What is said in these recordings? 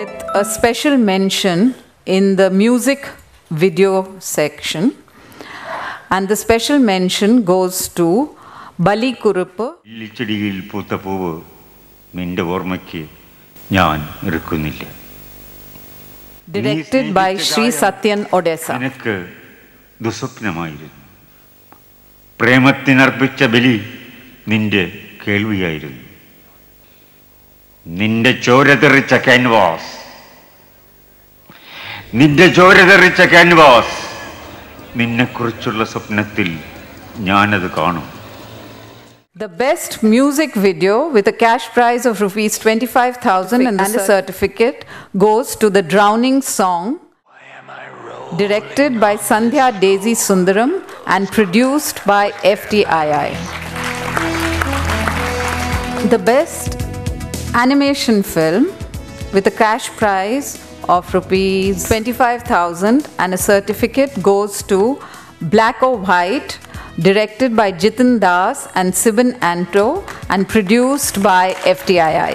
with a special mention in the music video section. And the special mention goes to Bali Kurupu, ഇല്ലിച്ചെടിയിൽ പൂത്ത പൂവ് നിന്റെ ഓർമ്മയ്ക്ക് ഞാൻ ഇറുക്കുന്നില്ല directed by Sri Satyan Odessa. നിനക്ക് ദുസ്വപ്നമായിരുന്നു പ്രേമത്തിനർപ്പിച്ച ബലി നിന്റെ കേൾവിയായിരുന്നു നിന്റെ ചോര തെറിച്ച ക്യാൻവാസ് നിന്റെ ചോര തെറിച്ച ക്യാൻവാസ് നിന്നെക്കുറിച്ചുള്ള സ്വപ്നത്തിൽ ഞാനത് കാണും The best music video with a cash prize of rupees 25,000 and a certificate goes to the Drowning Song, directed by Sandhya Daisy Sundaram and produced by FTII. The best animation film with a cash prize of rupees 25,000 and a certificate goes to Black or White, directed by Jitin Das and Sibin Anto and produced by FTII.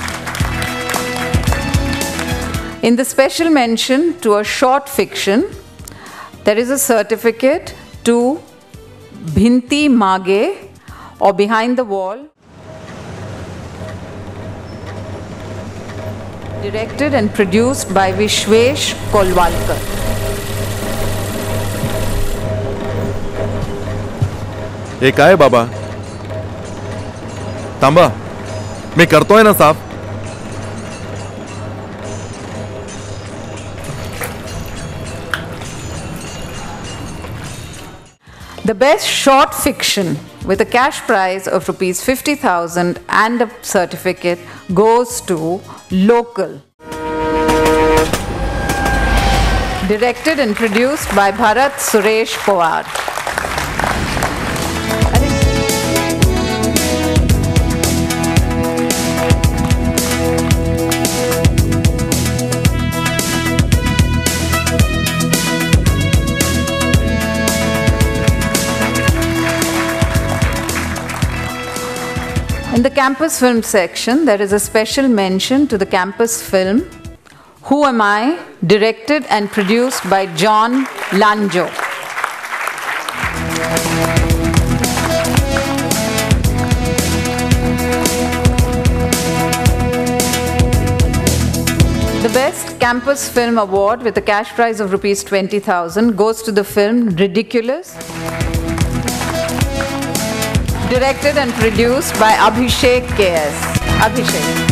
In the special mention to a short fiction, there is a certificate to Bhinti Mage or Behind the Wall, directed and produced by Vishwesh Kolwalkar. हे काय बाबा थांबा मी करतोय ना साफ The best short fiction with a cash prize of rupees 50,000 and a certificate goes to Local. Directed and produced by Bharat Suresh Pawar. In the campus film section, there is a special mention to the campus film Who Am I? directed and produced by John Lanjo. The Best Campus Film Award with a cash prize of rupees 20,000 goes to the film Ridiculous directed and produced by Abhishek KS. Abhishek.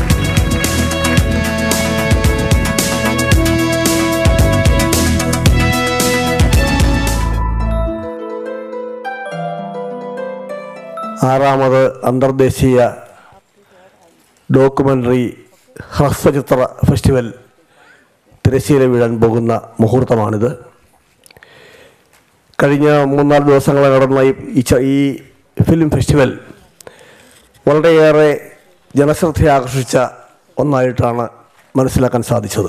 ആറാമത് അന്തർദേശീയ documentary ഹ്രസ്വചിത്ര festival തിരശ്ശീല വീഴാൻ പോകുന്ന മുഹൂർത്തമാണിത് കഴിഞ്ഞ മൂന്നാല് ദിവസങ്ങളെ നടന്ന ഈ- ഈ ച- ഈ ഫിലിം ഫെസ്റ്റിവൽ വളരെയേറെ ജനശ്രദ്ധ ആകർഷിച്ച ഒന്നായിട്ടാണ് മനസ്സിലാക്കാൻ സാധിച്ചത്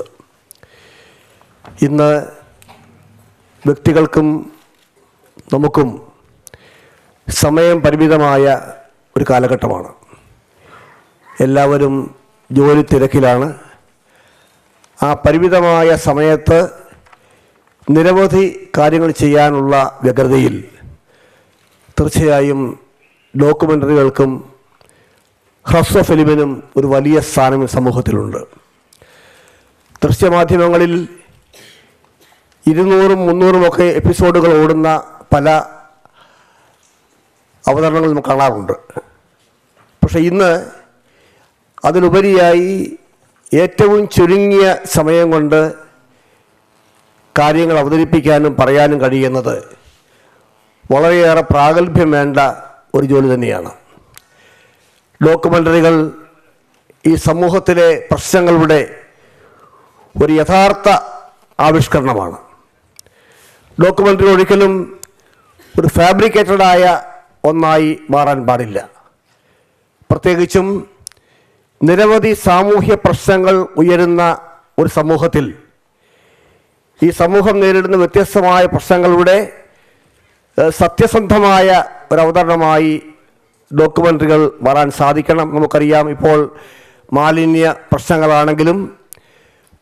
ഇന്ന് വ്യക്തികൾക്കും നമുക്കും സമയം പരിമിതമായ ഒരു കാലഘട്ടമാണ് എല്ലാവരും ജോലി തിരക്കിലാണ് ആ പരിമിതമായ സമയത്ത് നിരവധി കാര്യങ്ങൾ ചെയ്യാനുള്ള വ്യഗ്രതയിൽ തീർച്ചയായും ഡോക്യുമെൻ്ററികൾക്കും ഹ്രസ്വ ഫിലിമിനും ഒരു വലിയ സ്ഥാനം ഈ സമൂഹത്തിലുണ്ട് ദൃശ്യമാധ്യമങ്ങളിൽ ഇരുന്നൂറും മുന്നൂറുമൊക്കെ എപ്പിസോഡുകൾ ഓടുന്ന പല അവതരണങ്ങൾ നമുക്ക് കാണാറുണ്ട് പക്ഷെ ഇന്ന് അതിലുപരിയായി ഏറ്റവും ചുരുങ്ങിയ സമയം കൊണ്ട് കാര്യങ്ങൾ അവതരിപ്പിക്കാനും പറയാനും കഴിയുന്നത് വളരെയേറെ പ്രാഗൽഭ്യം വേണ്ട ഒരു ജോലി തന്നെയാണ് ഡോക്യുമെൻ്ററികൾ ഈ സമൂഹത്തിലെ പ്രശ്നങ്ങളുടെ ഒരു യഥാർത്ഥ ആവിഷ്കരണമാണ് ഡോക്യുമെൻ്ററി ഒരിക്കലും ഒരു ഫാബ്രിക്കേറ്റഡായ ഒന്നായി മാറാൻ പാടില്ല പ്രത്യേകിച്ചും നിരവധി സാമൂഹ്യ പ്രശ്നങ്ങൾ ഉയരുന്ന ഒരു സമൂഹത്തിൽ ഈ സമൂഹം നേരിടുന്ന വ്യത്യസ്തമായ പ്രശ്നങ്ങളുടെ ഏഹ്, സത്യസന്ധമായ ഒരു അവതരണമായി ഡോക്യുമെൻ്ററികൾ വരാൻ സാധിക്കണം നമുക്കറിയാം ഇപ്പോൾ മാലിന്യ പ്രശ്നങ്ങളാണെങ്കിലും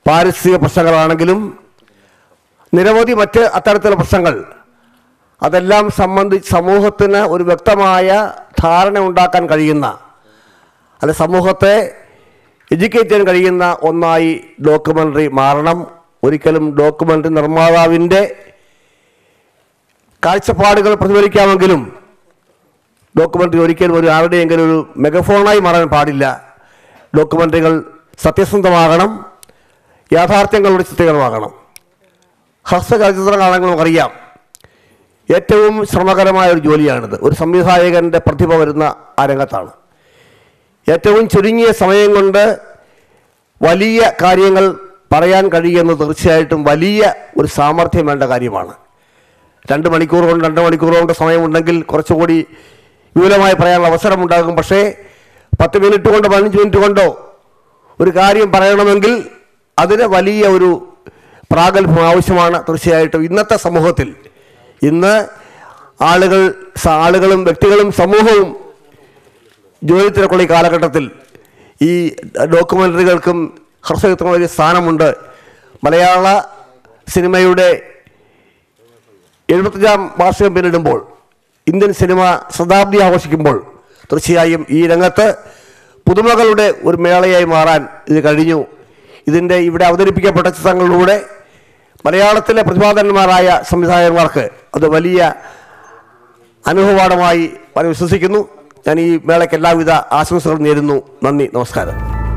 പാരിസ്ഥിതിക പ്രശ്നങ്ങളാണെങ്കിലും നിരവധി മറ്റ് അത്തരത്തിലുള്ള പ്രശ്നങ്ങൾ അതെല്ലാം സംബന്ധിച്ച് സമൂഹത്തിന് ഒരു വ്യക്തമായ ധാരണ ഉണ്ടാക്കാൻ കഴിയുന്ന അല്ലെ സമൂഹത്തെ എഡ്യൂക്കേറ്റ് ചെയ്യാൻ കഴിയുന്ന ഒന്നായി ഡോക്യുമെൻ്ററി മാറണം ഒരിക്കലും ഡോക്യുമെൻ്ററി നിർമ്മാതാവിൻ്റെ കാഴ്ചപ്പാടുകൾ പ്രതിഫലിക്കാമെങ്കിലും ഡോക്യുമെൻ്ററി ഒരിക്കലും ഒരു ആരുടെയെങ്കിലും ഒരു മെഗഫോണായി മാറാൻ പാടില്ല ഡോക്യുമെൻ്ററികൾ സത്യസന്ധമാകണം യാഥാർത്ഥ്യങ്ങളുടെ ചിത്രീകരണമാകണം ഹസ്തചലച്ചിത്രങ്ങളാണെങ്കിൽ നമുക്കറിയാം ഏറ്റവും ശ്രമകരമായ ഒരു ജോലിയാണിത് ഒരു സംവിധായകൻ്റെ പ്രതിഭ വരുന്ന ആ രംഗത്താണ് ഏറ്റവും ചുരുങ്ങിയ സമയം കൊണ്ട് വലിയ കാര്യങ്ങൾ പറയാൻ കഴിയുന്നത് തീർച്ചയായിട്ടും വലിയ ഒരു സാമർഥ്യം വേണ്ട കാര്യമാണ് രണ്ട് മണിക്കൂർ കൊണ്ട് രണ്ട് മണിക്കൂർ കൊണ്ട് സമയമുണ്ടെങ്കിൽ കുറച്ചുകൂടി വിപുലമായി പറയാനുള്ള അവസരമുണ്ടാകും പക്ഷേ പത്ത് മിനിറ്റ് കൊണ്ടോ പതിനഞ്ച് മിനിറ്റ് കൊണ്ടോ ഒരു കാര്യം പറയണമെങ്കിൽ അതിന് വലിയ ഒരു പ്രാഗൽഭ്യം ആവശ്യമാണ് തീർച്ചയായിട്ടും ഇന്നത്തെ സമൂഹത്തിൽ ഇന്ന് ആളുകൾ സ- ആളുകളും വ്യക്തികളും സമൂഹവും ജോലി തിരക്കുള്ള ഈ കാലഘട്ടത്തിൽ ഈ ഡോക്യുമെൻ്ററികൾക്കും ഹ്രസ്വചിത്രങ്ങളും വലിയ സ്ഥാനമുണ്ട് മലയാള സിനിമയുടെ എഴുപത്തഞ്ചാം വാർഷികം പിന്നിടുമ്പോൾ ഇന്ത്യൻ സിനിമ ശതാബ്ദി ആഘോഷിക്കുമ്പോൾ തീർച്ചയായും ഈ രംഗത്ത് പുതുമകളുടെ ഒരു മേളയായി മാറാൻ ഇത് കഴിഞ്ഞു ഇതിൻ്റെ ഇവിടെ അവതരിപ്പിക്കപ്പെട്ട ചിത്രങ്ങളിലൂടെ മലയാളത്തിലെ പ്രതിഭാതന്മാരായ സംവിധായകന്മാർക്ക് അത് വലിയ അനുഭവപാഠമായി ഞാൻ വിശ്വസിക്കുന്നു ഞാൻ ഈ മേളയ്ക്ക് എല്ലാവിധ ആശംസകളും നേരുന്നു നന്ദി നമസ്കാരം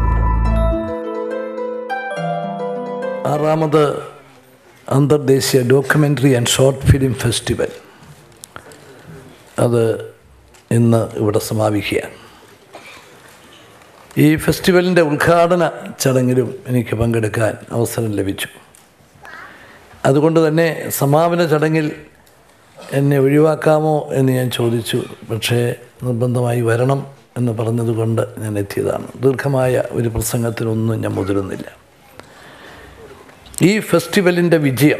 ആറാമത് അന്തർദേശീയ documentary and short film festival അത് ഇന്ന് ഇവിടെ സമാപിക്കുകയാണ് ഈ ഫെസ്റ്റിവലിൻ്റെ ഉദ്ഘാടന ചടങ്ങിലും എനിക്ക് പങ്കെടുക്കാൻ അവസരം ലഭിച്ചു അതുകൊണ്ട് തന്നെ സമാപന ചടങ്ങിൽ എന്നെ ഒഴിവാക്കാമോ എന്ന് ഞാൻ ചോദിച്ചു പക്ഷേ നിർബന്ധമായി വരണം എന്ന് പറഞ്ഞതുകൊണ്ട് ഞാൻ എത്തിയതാണ് ദീർഘമായ ഒരു പ്രസംഗത്തിനൊന്നും ഞാൻ മുതിരുന്നില്ല ഈ ഫെസ്റ്റിവലിൻ്റെ വിജയം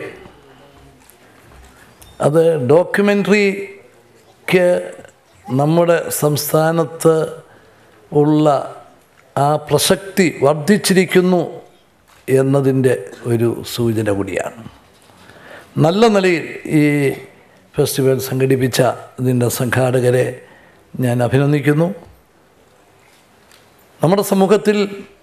അത് ഡോക്യുമെൻ്ററിക്ക് നമ്മുടെ സംസ്ഥാനത്ത് ഉള്ള ആ പ്രസക്തി വർദ്ധിച്ചിരിക്കുന്നു എന്നതിൻ്റെ ഒരു സൂചന കൂടിയാണ് നല്ല നിലയിൽ ഈ ഫെസ്റ്റിവൽ സംഘടിപ്പിച്ച ഇതിൻ്റെ സംഘാടകരെ ഞാൻ അഭിനന്ദിക്കുന്നു നമ്മുടെ സമൂഹത്തിൽ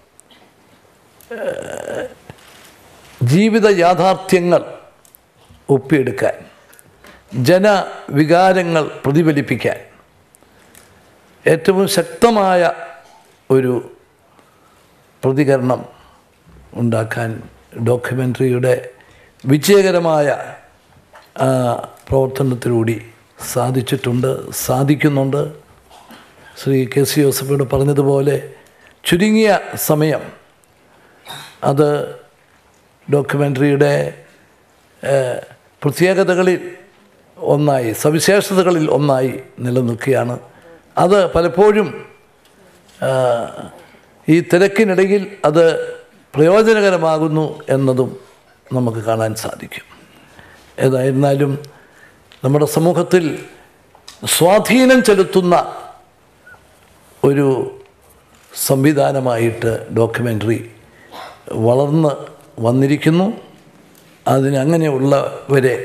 ജീവിത യാഥാർത്ഥ്യങ്ങൾ ഒപ്പിയെടുക്കാൻ ജനവികാരങ്ങൾ പ്രതിഫലിപ്പിക്കാൻ ഏറ്റവും ശക്തമായ ഒരു പ്രതികരണം ഉണ്ടാക്കാൻ ഡോക്യുമെൻ്ററിയുടെ വിജയകരമായ ആ, പ്രവർത്തനത്തിലൂടി സാധിച്ചിട്ടുണ്ട് സാധിക്കുന്നുണ്ട് ശ്രീ കെ സി ജോസഫോട് പറഞ്ഞതുപോലെ ചുരുങ്ങിയ സമയം അത് ഡോക്യുമെൻ്ററിയുടെ ഏഹ്, പ്രത്യേകതകളിൽ ഒന്നായി സവിശേഷതകളിൽ ഒന്നായി നിലനിൽക്കുകയാണ് അത് പലപ്പോഴും ആഹ്, ഈ തിരക്കിനിടയിൽ അത് പ്രയോജനകരമാകുന്നു എന്നതും നമുക്ക് കാണാൻ സാധിക്കും ഏതായിരുന്നാലും നമ്മുടെ സമൂഹത്തിൽ സ്വാധീനം ചെലുത്തുന്ന ഒരു സംവിധാനമായിട്ട് ഡോക്യുമെൻ്ററി വളർന്ന് വന്നിരിക്കുന്നു അതിനങ്ങനെയുള്ളവരെ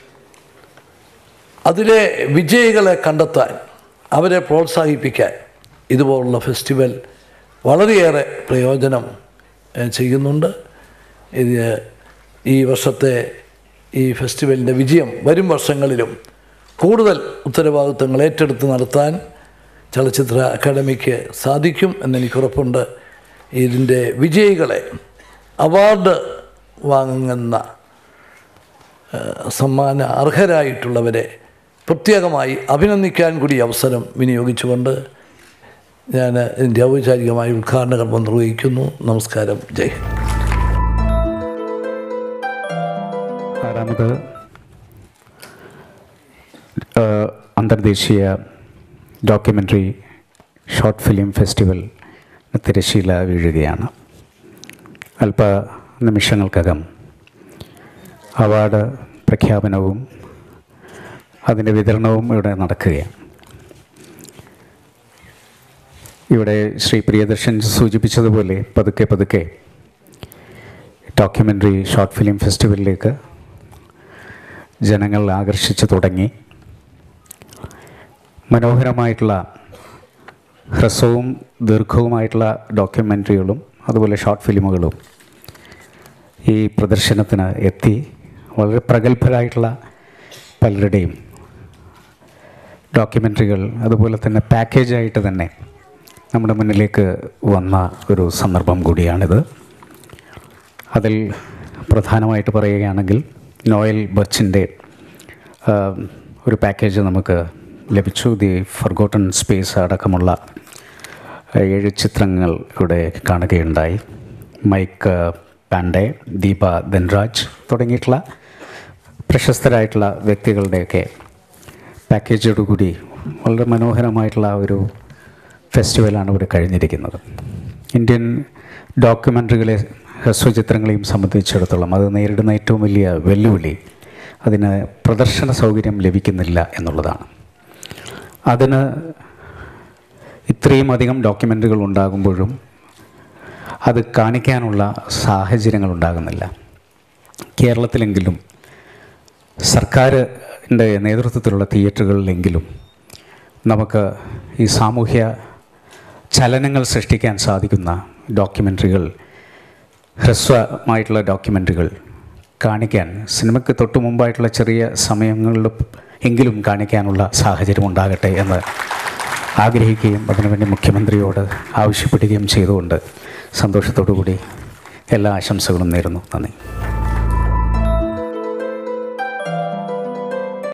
അതിലെ വിജയികളെ കണ്ടെത്താൻ അവരെ പ്രോത്സാഹിപ്പിക്കാൻ ഇതുപോലുള്ള ഫെസ്റ്റിവൽ വളരെയേറെ പ്രയോജനം ഏഹ്, ചെയ്യുന്നുണ്ട് ഇത് ഈ വർഷത്തെ ഈ ഫെസ്റ്റിവലിൻ്റെ വിജയം വരും വർഷങ്ങളിലും കൂടുതൽ ഉത്തരവാദിത്വങ്ങൾ ഏറ്റെടുത്ത് നടത്താൻ ചലച്ചിത്ര അക്കാദമിക്ക് സാധിക്കും എന്നെനിക്ക് ഉറപ്പുണ്ട് ഇതിൻ്റെ വിജയികളെ അവാർഡ് വാങ്ങുന്ന ഏഹ്, സമ്മാന അർഹരായിട്ടുള്ളവരെ പ്രത്യേകമായി അഭിനന്ദിക്കാൻ കൂടി അവസരം വിനിയോഗിച്ചുകൊണ്ട് ഞാൻ ഇതിൻ്റെ ഔപചാരികമായ ഉദ്ഘാടന കർമ്മം നിർവഹിക്കുന്നു നമസ്കാരം ജയ് ഹിന്ദ് ആറാമത് ആ, അന്തർദേശീയ ഡോക്യുമെൻ്ററി ഷോർട്ട് ഫിലിം ഫെസ്റ്റിവൽ തിരശീല വീഴുകയാണ് അല്പ നിമിഷങ്ങൾക്കകം അവാർഡ് പ്രഖ്യാപനവും അതിൻ്റെ വിതരണവും ഇവിടെ നടക്കുകയാണ് ഇവിടെ ശ്രീ പ്രിയദർശൻ സൂചിപ്പിച്ചതുപോലെ പതുക്കെ പതുക്കെ ഡോക്യുമെൻ്ററി ഷോർട്ട് ഫിലിം ഫെസ്റ്റിവലിലേക്ക് ജനങ്ങൾ ആകർഷിച്ചു തുടങ്ങി മനോഹരമായിട്ടുള്ള ഹ്രസ്വവും ദീർഘവുമായിട്ടുള്ള ഡോക്യുമെൻ്ററികളും അതുപോലെ ഷോർട്ട് ഫിലിമുകളും ഈ പ്രദർശനത്തിന് എത്തി വളരെ പ്രഗത്ഭരായിട്ടുള്ള പലരുടെയും ഡോക്യുമെൻ്ററികൾ അതുപോലെ തന്നെ പാക്കേജായിട്ട് തന്നെ നമ്മുടെ മുന്നിലേക്ക് വന്ന ഒരു സന്ദർഭം കൂടിയാണിത് അതിൽ പ്രധാനമായിട്ട് പറയുകയാണെങ്കിൽ നോയൽ ബർച്ചിൻ്റെ ഒരു പാക്കേജ് നമുക്ക് ലഭിച്ചു ദി ഫർഗോട്ടൺ സ്പേസ് അടക്കമുള്ള ഏഴ് ചിത്രങ്ങൾ ഇവിടെ കാണുകയുണ്ടായി മൈക്ക് പാണ്ഡെ ദീപ ധൻരാജ് തുടങ്ങിയിട്ടുള്ള പ്രശസ്തരായിട്ടുള്ള വ്യക്തികളുടെയൊക്കെ പാക്കേജോടുകൂടി വളരെ മനോഹരമായിട്ടുള്ള ഒരു ഫെസ്റ്റിവലാണ് ഇവിടെ കഴിഞ്ഞിരിക്കുന്നത് ഇന്ത്യൻ ഡോക്യുമെൻ്ററികളെ ഹ്രസ്വചിത്രങ്ങളെയും സംബന്ധിച്ചിടത്തോളം അത് നേരിടുന്ന ഏറ്റവും വലിയ വെല്ലുവിളി അതിന് പ്രദർശന സൗകര്യം ലഭിക്കുന്നില്ല എന്നുള്ളതാണ് അതിന് ഇത്രയും അധികം ഡോക്യുമെൻ്ററികൾ ഉണ്ടാകുമ്പോഴും അത് കാണിക്കാനുള്ള സാഹചര്യങ്ങൾ ഉണ്ടാകുന്നില്ല കേരളത്തിലെങ്കിലും സർക്കാരിൻ്റെ നേതൃത്വത്തിലുള്ള തിയേറ്ററുകളിലെങ്കിലും നമുക്ക് ഈ സാമൂഹ്യ ചലനങ്ങൾ സൃഷ്ടിക്കാൻ സാധിക്കുന്ന ഡോക്യുമെൻ്ററികൾ ഹ്രസ്വമായിട്ടുള്ള ഡോക്യുമെൻ്ററികൾ കാണിക്കാൻ സിനിമയ്ക്ക് തൊട്ട് മുമ്പായിട്ടുള്ള ചെറിയ സമയങ്ങളിൽ എങ്കിലും കാണിക്കാനുള്ള സാഹചര്യം ഉണ്ടാകട്ടെ എന്ന് ആഗ്രഹിക്കുകയും അതിനുവേണ്ടി മുഖ്യമന്ത്രിയോട് ആവശ്യപ്പെടുകയും ചെയ്തുകൊണ്ട് സന്തോഷത്തോടു കൂടി എല്ലാ ആശംസകളും നേരുന്നു നന്ദി